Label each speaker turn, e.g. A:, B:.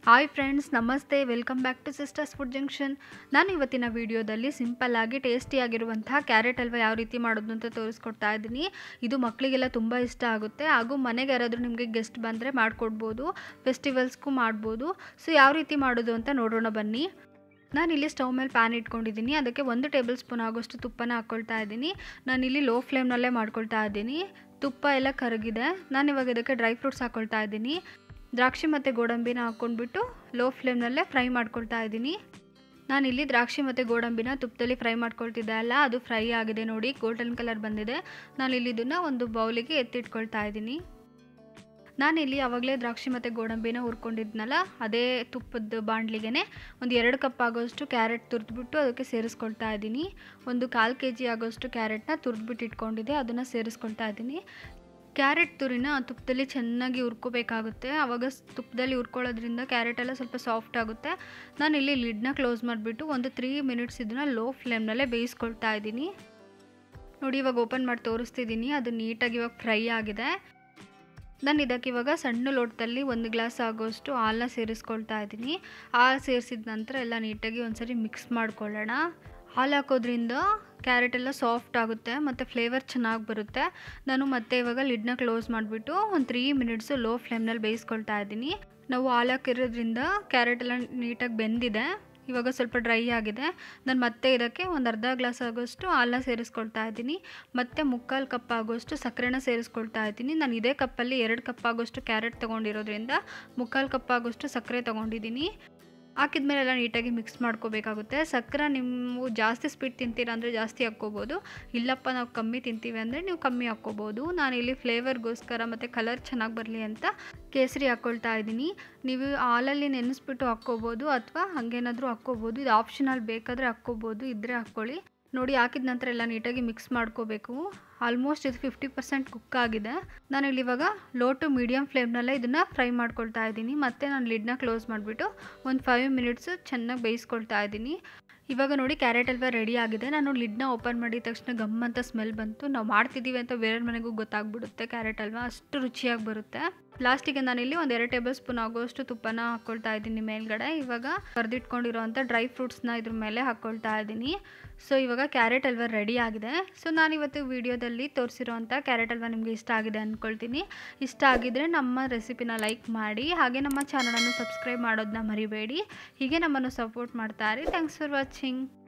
A: hi friends ನಮಸ್ತೆ welcome back to sisters food junction ನಾನು ಇವತ್ತಿನ ವಿಡಿಯೋದಲ್ಲಿ ಸಿಂಪಲ್ಲಾಗಿ ಟೇಸ್ಟಿಯಾಗಿರುವಂತಹ ಕ್ಯಾರೆಟ್ ಹಲ್ವ ಯಾವ ರೀತಿ ಮಾಡೋದು ಅಂತ ತೋರಿಸ್ಕೊಡ್ತಾ ಇದ್ದೀನಿ ಇದು ಮಕ್ಕಳಿಗೆಲ್ಲ ತುಂಬ ಇಷ್ಟ ಆಗುತ್ತೆ ಹಾಗೂ ಮನೆಗೆ ಯಾರಾದರೂ ನಿಮಗೆ ಗೆಸ್ಟ್ ಬಂದರೆ ಮಾಡಿಕೊಡ್ಬೋದು ಫೆಸ್ಟಿವಲ್ಸ್ಗೂ ಮಾಡ್ಬೋದು ಸೊ ಯಾವ ರೀತಿ ಮಾಡೋದು ಅಂತ ನೋಡೋಣ ಬನ್ನಿ ನಾನಿಲ್ಲಿ ಸ್ಟವ್ ಮೇಲೆ ಪ್ಯಾನ್ ಇಟ್ಕೊಂಡಿದ್ದೀನಿ ಅದಕ್ಕೆ ಒಂದು ಟೇಬಲ್ ಸ್ಪೂನ್ ಆಗೋಷ್ಟು ತುಪ್ಪನ ಹಾಕ್ಕೊಳ್ತಾ ಇದ್ದೀನಿ ನಾನಿಲ್ಲಿ ಲೋ ಫ್ಲೇಮ್ನಲ್ಲೇ ಮಾಡ್ಕೊಳ್ತಾ ಇದ್ದೀನಿ ತುಪ್ಪ ಎಲ್ಲ ಕರಗಿದೆ ನಾನು ಇವಾಗ ಇದಕ್ಕೆ ಡ್ರೈ ಫ್ರೂಟ್ಸ್ ಹಾಕ್ಕೊಳ್ತಾ ಇದ್ದೀನಿ ದ್ರಾಕ್ಷಿ ಮತ್ತು ಗೋಡಂಬಿನ ಹಾಕ್ಕೊಂಡ್ಬಿಟ್ಟು ಲೋ ಫ್ಲೇಮ್ನಲ್ಲೇ ಫ್ರೈ ಮಾಡ್ಕೊಳ್ತಾ ಇದ್ದೀನಿ ನಾನಿಲ್ಲಿ ದ್ರಾಕ್ಷಿ ಮತ್ತು ಗೋಡಂಬಿನ ತುಪ್ಪದಲ್ಲಿ ಫ್ರೈ ಮಾಡ್ಕೊಳ್ತಿದ್ದೆ ಅಲ್ಲ ಅದು ಫ್ರೈ ಆಗಿದೆ ನೋಡಿ ಗೋಲ್ಡನ್ ಕಲರ್ ಬಂದಿದೆ ನಾನಿಲ್ಲಿ ಇದನ್ನು ಒಂದು ಬೌಲಿಗೆ ಎತ್ತಿಟ್ಕೊಳ್ತಾ ಇದ್ದೀನಿ ನಾನಿಲ್ಲಿ ಆವಾಗಲೇ ದ್ರಾಕ್ಷಿ ಮತ್ತು ಗೋಡಂಬಿನ ಹುರ್ಕೊಂಡಿದ್ನಲ್ಲ ಅದೇ ತುಪ್ಪದ ಬಾಣಲಿಗೆ ಒಂದು ಎರಡು ಕಪ್ ಆಗೋಷ್ಟು ಕ್ಯಾರೆಟ್ ತುರಿದ್ಬಿಟ್ಟು ಅದಕ್ಕೆ ಸೇರಿಸ್ಕೊಳ್ತಾ ಇದ್ದೀನಿ ಒಂದು ಕಾಲು ಕೆ ಜಿ ಆಗೋಷ್ಟು ಕ್ಯಾರೆಟ್ನ ತುರಿದ್ಬಿಟ್ಟು ಇಟ್ಕೊಂಡಿದ್ದೆ ಅದನ್ನು ಸೇರಿಸ್ಕೊಳ್ತಾ ಇದ್ದೀನಿ ಕ್ಯಾರೆಟ್ ತುರಿನ ತುಪ್ಪದಲ್ಲಿ ಚೆನ್ನಾಗಿ ಹುರ್ಕೋಬೇಕಾಗುತ್ತೆ ಆವಾಗ ತುಪ್ಪದಲ್ಲಿ ಹುರ್ಕೊಳ್ಳೋದ್ರಿಂದ ಕ್ಯಾರೆಟ್ ಎಲ್ಲ ಸ್ವಲ್ಪ ಸಾಫ್ಟ್ ಆಗುತ್ತೆ ನಾನು ಇಲ್ಲಿ ಲಿಡ್ನ ಕ್ಲೋಸ್ ಮಾಡಿಬಿಟ್ಟು ಒಂದು ತ್ರೀ ಮಿನಿಟ್ಸ್ ಇದನ್ನು ಲೋ ಫ್ಲೇಮ್ನಲ್ಲೇ ಬೇಯಿಸ್ಕೊಳ್ತಾ ಇದ್ದೀನಿ ನೋಡಿ ಇವಾಗ ಓಪನ್ ಮಾಡಿ ತೋರಿಸ್ತಿದ್ದೀನಿ ಅದು ನೀಟಾಗಿ ಇವಾಗ ಫ್ರೈ ಆಗಿದೆ ನಾನು ಇದಕ್ಕೆ ಇವಾಗ ಸಣ್ಣ ಲೋಟದಲ್ಲಿ ಒಂದು ಗ್ಲಾಸ್ ಆಗೋಷ್ಟು ಹಾಲನ್ನ ಸೇರಿಸ್ಕೊಳ್ತಾ ಇದ್ದೀನಿ ಹಾಲು ಸೇರಿಸಿದ ನಂತರ ಎಲ್ಲ ನೀಟಾಗಿ ಒಂದ್ಸರಿ ಮಿಕ್ಸ್ ಮಾಡ್ಕೊಳ್ಳೋಣ ಹಾಲು ಹಾಕೋದ್ರಿಂದ ಕ್ಯಾರೆಟ್ ಎಲ್ಲ ಸಾಫ್ಟ್ ಆಗುತ್ತೆ ಮತ್ತು ಫ್ಲೇವರ್ ಚೆನ್ನಾಗಿ ಬರುತ್ತೆ ನಾನು ಮತ್ತೆ ಇವಾಗ ಲಿಡ್ನ ಕ್ಲೋಸ್ ಮಾಡಿಬಿಟ್ಟು ಒಂದು ತ್ರೀ ಮಿನಿಟ್ಸು ಲೋ ಫ್ಲೇಮ್ನಲ್ಲಿ ಬೇಯಿಸ್ಕೊಳ್ತಾ ಇದ್ದೀನಿ ನಾವು ಹಾಲು ಹಾಕಿರೋದ್ರಿಂದ ಕ್ಯಾರೆಟ್ ಎಲ್ಲ ನೀಟಾಗಿ ಬೆಂದಿದೆ ಇವಾಗ ಸ್ವಲ್ಪ ಡ್ರೈ ಆಗಿದೆ ನಾನು ಮತ್ತೆ ಇದಕ್ಕೆ ಒಂದು ಅರ್ಧ ಗ್ಲಾಸ್ ಆಗೋಷ್ಟು ಹಾಲನ್ನ ಸೇರಿಸ್ಕೊಳ್ತಾ ಇದ್ದೀನಿ ಮತ್ತು ಮುಕ್ಕಾಲು ಕಪ್ ಆಗೋಷ್ಟು ಸಕ್ಕರೆನ ಸೇರಿಸ್ಕೊಳ್ತಾ ಇದ್ದೀನಿ ನಾನು ಇದೇ ಕಪ್ಪಲ್ಲಿ ಎರಡು ಕಪ್ ಆಗೋಷ್ಟು ಕ್ಯಾರೆಟ್ ತೊಗೊಂಡಿರೋದ್ರಿಂದ ಮುಕ್ಕಾಲು ಕಪ್ ಆಗೋಷ್ಟು ಸಕ್ಕರೆ ತೊಗೊಂಡಿದ್ದೀನಿ ಹಾಕಿದ ಮೇಲೆ ಎಲ್ಲ ನೀಟಾಗಿ ಮಿಕ್ಸ್ ಮಾಡ್ಕೋಬೇಕಾಗುತ್ತೆ ಸಕ್ಕರೆ ನೀವು ಜಾಸ್ತಿ ಸ್ವೀಟ್ ತಿಂತೀರಾ ಅಂದರೆ ಜಾಸ್ತಿ ಹಾಕ್ಕೋಬೋದು ಇಲ್ಲಪ್ಪ ನಾವು ಕಮ್ಮಿ ತಿಂತೀವಿ ಅಂದರೆ ನೀವು ಕಮ್ಮಿ ಹಾಕ್ಕೋಬೋದು ನಾನಿಲ್ಲಿ ಫ್ಲೇವರ್ಗೋಸ್ಕರ ಮತ್ತು ಕಲರ್ ಚೆನ್ನಾಗಿ ಬರಲಿ ಅಂತ ಕೇಸರಿ ಹಾಕ್ಕೊಳ್ತಾ ಇದ್ದೀನಿ ನೀವು ಹಾಲಲ್ಲಿ ನೆನೆಸ್ಬಿಟ್ಟು ಹಾಕ್ಕೋಬೋದು ಅಥವಾ ಹಾಗೇನಾದರೂ ಹಾಕ್ಕೋಬೋದು ಇದು ಆಪ್ಷನಲ್ ಬೇಕಾದರೆ ಹಾಕ್ಕೋಬೋದು ಇದ್ದರೆ ಹಾಕ್ಕೊಳ್ಳಿ ನೋಡಿ ಹಾಕಿದ ನಂತರ ಎಲ್ಲ ನೀಟಾಗಿ ಮಿಕ್ಸ್ ಮಾಡ್ಕೋಬೇಕು ಆಲ್ಮೋಸ್ಟ್ ಇದು ಫಿಫ್ಟಿ ಪರ್ಸೆಂಟ್ ಕುಕ್ ಆಗಿದೆ ನಾನು ಇಲ್ಲಿ ಇವಾಗ ಲೋ ಟು ಮೀಡಿಯಮ್ ಫ್ಲೇಮ್ನಲ್ಲೇ ಇದನ್ನು ಫ್ರೈ ಮಾಡ್ಕೊಳ್ತಾ ಇದ್ದೀನಿ ಮತ್ತು ನಾನು ಲಿಡ್ನ ಕ್ಲೋಸ್ ಮಾಡಿಬಿಟ್ಟು ಒಂದು ಫೈವ್ ಮಿನಿಟ್ಸು ಚೆನ್ನಾಗಿ ಬೇಯಿಸ್ಕೊಳ್ತಾ ಇದ್ದೀನಿ ಇವಾಗ ನೋಡಿ ಕ್ಯಾರೆಟ್ ಹಲ್ವ ರೆಡಿ ಆಗಿದೆ ನಾನು ಲಿಡ್ನ ಓಪನ್ ಮಾಡಿದ ತಕ್ಷಣ ಗಮ್ ಅಂತ ಸ್ಮೆಲ್ ಬಂತು ನಾವು ಮಾಡ್ತಿದ್ದೀವಿ ಅಂತ ಬೇರೆ ಮನೆಗೂ ಗೊತ್ತಾಗ್ಬಿಡುತ್ತೆ ಕ್ಯಾರೆಟ್ ಹಲ್ವ ಅಷ್ಟು ರುಚಿಯಾಗಿ ಬರುತ್ತೆ ಲಾಸ್ಟಿಗೆ ನಾನಿಲ್ಲಿ ಒಂದು ಎರಡು ಟೇಬಲ್ ಸ್ಪೂನ್ ಆಗೋಷ್ಟು ತುಪ್ಪನ ಹಾಕ್ಕೊಳ್ತಾ ಇದ್ದೀನಿ ಮೇಲ್ಗಡೆ ಇವಾಗ ಕರೆದಿಟ್ಕೊಂಡಿರೋವಂಥ ಡ್ರೈ ಫ್ರೂಟ್ಸ್ನ ಇದ್ರ ಮೇಲೆ ಹಾಕ್ಕೊಳ್ತಾ ಇದ್ದೀನಿ ಸೊ ಇವಾಗ ಕ್ಯಾರೆಟ್ ಹಲ್ವ ರೆಡಿ ಆಗಿದೆ ಸೊ ನಾನಿವತ್ತು ವೀಡಿಯೋದಲ್ಲಿ ತೋರಿಸಿರೋವಂಥ ಕ್ಯಾರೆಟ್ ಹಲ್ವ ನಿಮಗೆ ಇಷ್ಟ ಆಗಿದೆ ಅಂದ್ಕೊಳ್ತೀನಿ ಇಷ್ಟ ಆಗಿದ್ರೆ ನಮ್ಮ ರೆಸಿಪಿನ ಲೈಕ್ ಮಾಡಿ ಹಾಗೆ ನಮ್ಮ ಚಾನಲನ್ನು ಸಬ್ಸ್ಕ್ರೈಬ್ ಮಾಡೋದನ್ನ ಮರಿಬೇಡಿ ಹೀಗೆ ನಮ್ಮನ್ನು ಸಪೋರ್ಟ್ ಮಾಡ್ತಾ ಇರಿ ಥ್ಯಾಂಕ್ಸ್ ಫಾರ್ ವಾಚಿಂಗ್